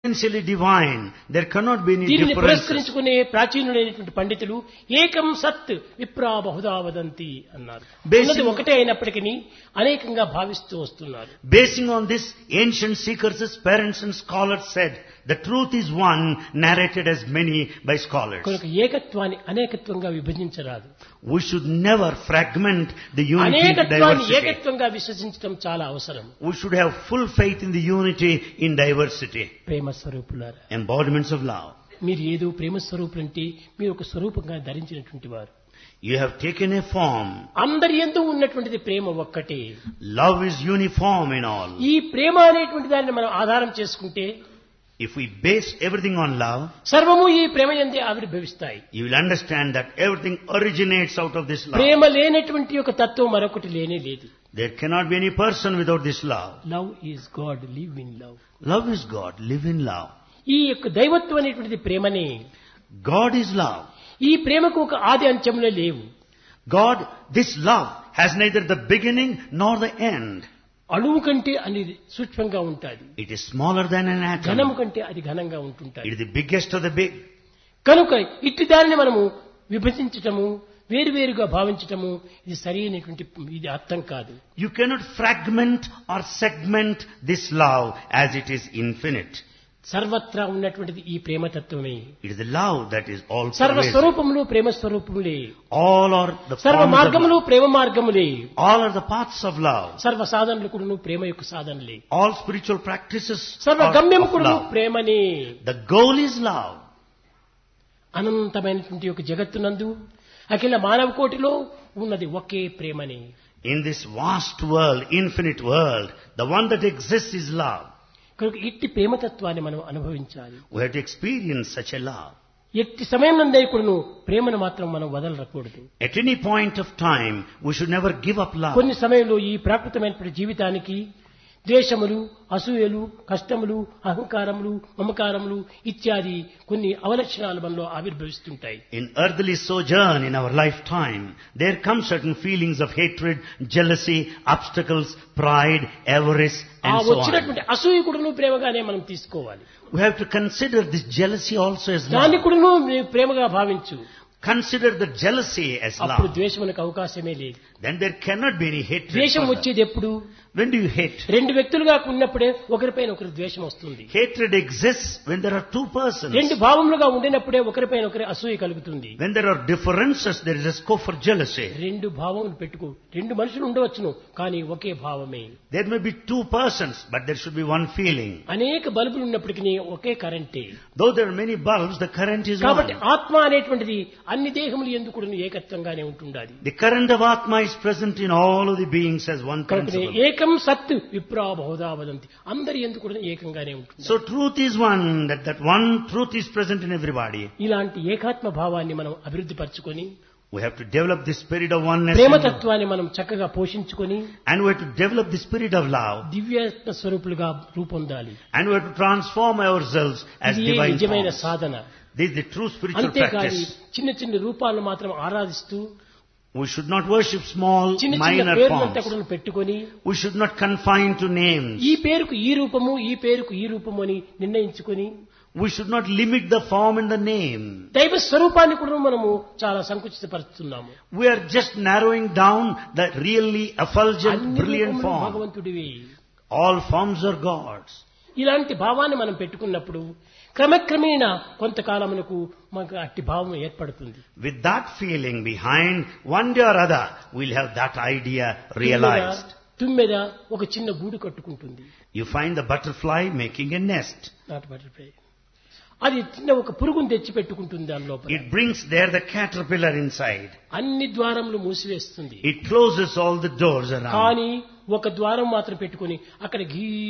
essentially divine. There cannot be any దీనిని differences. పురస్కరించుకునే ప్రాచీనులైనటువంటి పండితులు ఏకం సత్ విప్రా బహుదా వదంతి అన్నారు Basing- ఉన్నది ఒకటే అయినప్పటికీ అనేకంగా భావిస్తూ వస్తున్నారు Basing on this, ancient seekers, parents and scholars said, the truth is one, narrated as many by scholars. కనుక ఏకత్వాన్ని అనేకత్వంగా విభజించరాదు We should never fragment the unity into అనేకత్వాన్ని diversity. ఏకత్వంగా విశ్వసించడం చాలా అవసరం We should have full faith in the unity in diversity, ప్రేమ స్వరూపులారా embodiments of love. మీరు ఏదో ప్రేమ స్వరూపులంటే మీరు ఒక స్వరూపంగా ధరించినటువంటి వారు You have taken a form. అందరి ఎందు ఉన్నటువంటిది ప్రేమ ఒక్కటే Love is uniform in all. ఈ ప్రేమ అనేటువంటి దాన్ని మనం ఆధారం చేసుకుంటే If we base everything on love, సర్వము ఈ ప్రేమ ఎందే ఆవిర్భవిస్తాయి you will understand that everything originates out of this love. ప్రేమ లేనటువంటి ఒక తత్వం మరొకటి లేనే లేదు There cannot be any person without this love. Love is God live in love Love is God. Live in love. ఈ యొక్క దైవత్వం అనేటువంటిది ప్రేమనే God is love. ఈ ప్రేమకు ఒక ఆది అంత్యములే లేవు God, this love has neither the beginning nor the end. అణువు కంటే అనేది సూక్ష్మంగా ఉంటుంది It is smaller than an ఘనము atom. కంటే అది ఘనంగా ఉంటుంటాయి It is the biggest of the big. కనుక ఇట్టి దానిని మనము విభజించటము వేరువేరుగా భావించటము ఇది సరైనటువంటి ఇది అర్థం కాదు You cannot fragment or segment this love as it is infinite. సర్వత్రా ఉన్నటువంటిది ఈ ప్రేమతత్వమే It is the love that is all సర్వ pervasive. స్వరూపములు Prema స్వరూపములే All are the సర్వ forms of మార్గములు love. Prema మార్గములే All are the paths of love. సర్వ సాధనలు కూడాను ప్రేమ యొక్క సాధనలే All spiritual practices సర్వ are గమ్యము of కూడాను love. ప్రేమనే The goal is love. అనంతమైనటువంటి ఒక జగత్తునందు అఖిల మానవ కోటిలో ఉన్నది ఒకే ప్రేమనే In this vast world, infinite world, the one that exists is love. కనుక ఇట్టి ప్రేమతత్వాన్ని మనం అనుభవించాలి We have to experience such a love. ఎట్టి సమయం నందే కూడాను ప్రేమను మాత్రం మనం వదలరకూడదు At any point of time, we should never give up love. కొన్ని సమయంలో ఈ ప్రాకృతమైనటువంటి జీవితానికి ద్వేషములు అసూయలు కష్టములు అహంకారములు మమకారములు ఇత్యాది కొన్ని అవలక్షణాలు మనలో ఆవిర్భవిస్తుంటాయి In earthly sojourn in our lifetime, there come certain feelings of hatred, jealousy, obstacles, pride, avarice, ఆ and so on. వచ్చినటువంటి అసూయ కూడాను ప్రేమగానే మనం తీసుకోవాలి We have to consider this jealousy also as దాన్ని love. కూడాను నీవు ప్రేమగా భావించు Consider the jealousy as అప్పుడు love. ద్వేషమునకు అవకాశమే లేదు Then there cannot be any hatred. ద్వేషం further. వచ్చేది ఎప్పుడు When do you hate? రెండు వ్యక్తులుగా ఉన్నప్పుడే ఒకరిపైన ఒకరి ద్వేషం వస్తుంది Hatred exists when there are two persons. రెండు భావములుగా ఉండినప్పుడే ఒకరిపైన ఒకరి అసూయ కలుగుతుంది When there are differences, there is a scope for jealousy. రెండు భావములు పెట్టుకో రెండు మనుషులు ఉండవచ్చును కానీ ఒకే భావమే There may be two persons, but there should be one feeling. అనేక బల్బులు ఉన్నప్పటికీ ఒకే కరెంటే Though there are many bulbs, the current is కాబట్టి one. ఆత్మ అనేటువంటిది అన్ని దేహములు ఎందుకు ఏకత్వంగానే ఉంటుండాలి The current of Atma is present in all of the beings as one కనుక principle. ఏకం సత్ విప్రా బహుదా వదంతి అందరి ఎందుకు ఏకంగానే ఉంటుంది So truth is one, that, that one truth is present in everybody. ఇలాంటి ఏకాత్మ భావాన్ని మనం అభివృద్ధి పరచుకొని We have to develop the spirit of oneness. in- ప్రేమతత్వాన్ని మనం చక్కగా పోషించుకొని And we have to develop the spirit of love. దివ్యాత్మ స్వరూపులుగా రూపొందాలి And we have to transform ourselves as ఇది divine నిజమైన forms. Sadhana This is the true spiritual అంతేకాని practice. చిన్న చిన్న రూపాలను మాత్రం ఆరాధిస్తూ We should not worship small, చిన్న చిన్న minor పేర్లంతా forms. కూడా పెట్టుకొని We should not confine to names. ఈ పేరుకు ఈ రూపము ఈ పేరుకు ఈ రూపము అని నిర్ణయించుకొని We should not limit the form and the name. దైవ స్వరూపాన్ని కూడా మనము చాలా సంకుచితపరుస్తున్నాము We are just narrowing down the really effulgent, అన్ని brilliant రూపములు form. భగవంతుడివి All forms are God's. ఇలాంటి భావాన్ని మనం పెట్టుకున్నప్పుడు క్రమక్రమేణా కొంతకాలమునకు మనకు అట్టి భావం ఏర్పడుతుంది With that feeling behind, one day or other, we'll have that idea realized. తుమ్మెద- తుమ్మెద ఒక చిన్న గూడు కట్టుకుంటుంది You find the butterfly making a nest. Not butterfly అది చిన్న ఒక పురుగును తెచ్చి పెట్టుకుంటుంది దాని లోపల It brings there the caterpillar inside. అన్ని ద్వారములు మూసివేస్తుంది It closes all the doors around. కానీ ఒక ద్వారం మాత్రం పెట్టుకుని అక్కడ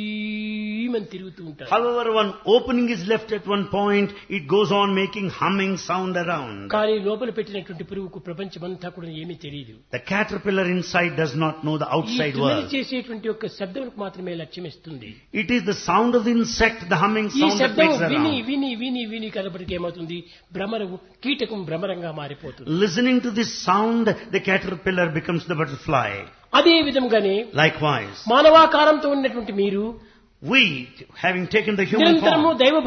గీమని తిరుగుతూ ఉంటారు However, one opening is left at one point, it goes on making humming sound around. కానీ లోపల పెట్టినటువంటి పురుగుకు ప్రపంచమంతా కూడా ఏమీ తెలియదు The caterpillar inside does not know the ఈ outside తుమ్మెద world. చేసేటువంటి యొక్క శబ్దములకు మాత్రమే లక్ష్యం ఇస్తుంది It is the sound of the insect, the humming ఈ sound that శబ్దం makes విని around. విని విని విని కనబడికి ఏమవుతుంది భ్రమరము కీటకం భ్రమరంగా మారిపోతుంది Listening to this sound, the caterpillar becomes the butterfly. అదే విధంగానే Likewise, మానవాకారంతో ఉన్నటువంటి మీరు we, having taken the human నిరంతరము form, దైవ